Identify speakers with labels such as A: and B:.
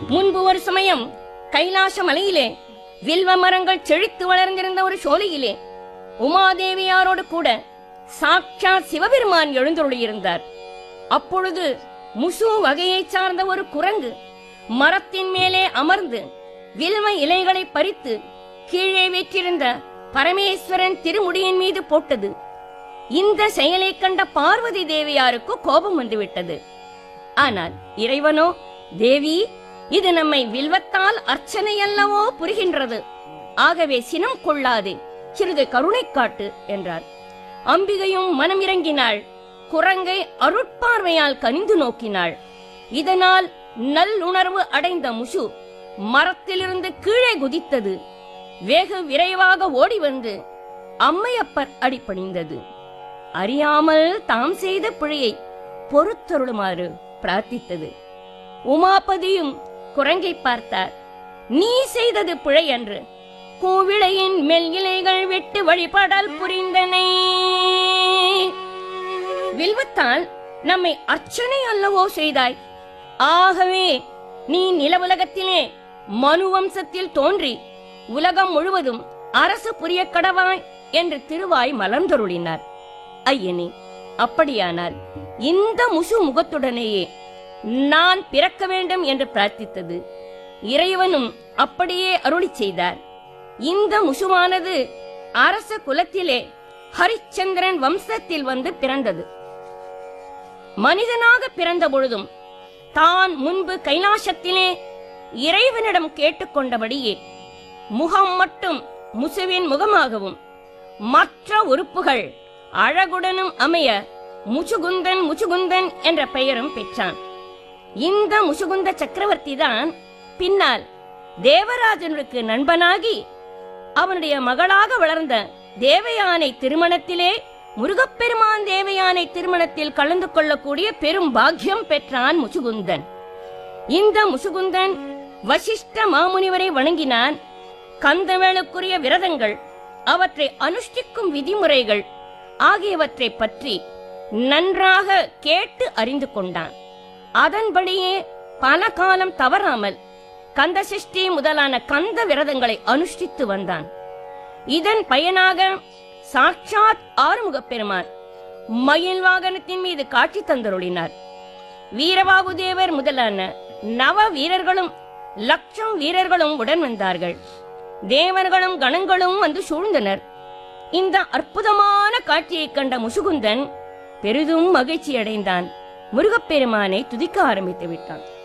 A: முன்பு ஒரு சமயம் கைலாச மலையிலே வில்வ மரங்கள் செழித்து வளர்ந்திருந்த ஒரு சோலையிலே உமாதேவியாரோடு கூட சாட்சாத் சிவபெருமான் எழுந்தருளியிருந்தார் அப்பொழுது முசு வகையைச் சார்ந்த ஒரு குரங்கு மரத்தின் மேலே அமர்ந்து வில்வ இலைகளை பறித்து கீழே வீற்றிருந்த பரமேஸ்வரன் திருமுடியின் மீது போட்டது இந்த செயலைக் கண்ட பார்வதி தேவியாருக்கு கோபம் வந்துவிட்டது ஆனால் இறைவனோ தேவி இது நம்மை வில்வத்தால் அர்ச்சனை அல்லவோ புரிகின்றது ஆகவே சினம் கொள்ளாதே சிறிது கருணை காட்டு என்றார் அம்பிகையும் மனம் இறங்கினாள் குரங்கை அருட்பார்வையால் கனிந்து நோக்கினாள் இதனால் நல்லுணர்வு அடைந்த முசு மரத்திலிருந்து கீழே குதித்தது வெகு விரைவாக ஓடி வந்து அம்மையப்பர் அடிபணிந்தது அறியாமல் தாம் செய்த பிழையை பொறுத்தருளுமாறு பிரார்த்தித்தது உமாபதியும் குரங்கை பார்த்தார் நீ செய்தது பிழை அன்று கூவிளையின் மெல் இலைகள் விட்டு வழிபடல் புரிந்தனை வில்வத்தால் நம்மை அர்ச்சனை அல்லவோ செய்தாய் ஆகவே நீ நிலவுலகத்திலே மனு வம்சத்தில் தோன்றி உலகம் முழுவதும் அரசு புரிய கடவாய் என்று திருவாய் மலர்ந்தருளினார் ஐயனே அப்படியானால் இந்த முசு முகத்துடனேயே நான் பிறக்க வேண்டும் என்று பிரார்த்தித்தது இறைவனும் அப்படியே அருளி செய்தார் இந்த முசுவானது அரச குலத்திலே ஹரிச்சந்திரன் வம்சத்தில் வந்து பிறந்தது மனிதனாக பிறந்த பொழுதும் தான் முன்பு கைலாசத்திலே இறைவனிடம் கேட்டுக்கொண்டபடியே முகம் மட்டும் முசுவின் முகமாகவும் மற்ற உறுப்புகள் அழகுடனும் அமைய முச்சுகுந்தன் முச்சுகுந்தன் என்ற பெயரும் பெற்றான் இந்த முசுகுந்த சக்கரவர்த்தி தான் பின்னால் தேவராஜனுக்கு நண்பனாகி அவனுடைய மகளாக வளர்ந்த தேவயானை திருமணத்திலே முருகப்பெருமான் தேவயானை திருமணத்தில் கலந்து கொள்ளக்கூடிய பெரும் பாக்கியம் பெற்றான் முசுகுந்தன் இந்த முசுகுந்தன் வசிஷ்ட மாமுனிவரை வணங்கினான் கந்தவேளுக்குரிய விரதங்கள் அவற்றை அனுஷ்டிக்கும் விதிமுறைகள் ஆகியவற்றை பற்றி நன்றாக கேட்டு அறிந்து கொண்டான் அதன்படியே பல காலம் தவறாமல் கந்த சஷ்டி முதலான கந்த விரதங்களை அனுஷ்டித்து வந்தான் இதன் பயனாக சாட்சாத் ஆறுமுகப் பெருமான் மயில் வாகனத்தின் மீது காட்சி தந்தருளினார் வீரபாகு தேவர் முதலான நவ வீரர்களும் லட்சம் வீரர்களும் உடன் வந்தார்கள் தேவர்களும் கணங்களும் வந்து சூழ்ந்தனர் இந்த அற்புதமான காட்சியைக் கண்ட முசுகுந்தன் பெரிதும் மகிழ்ச்சி அடைந்தான் முருகப்பெருமானை துதிக்க ஆரம்பித்து விட்டான்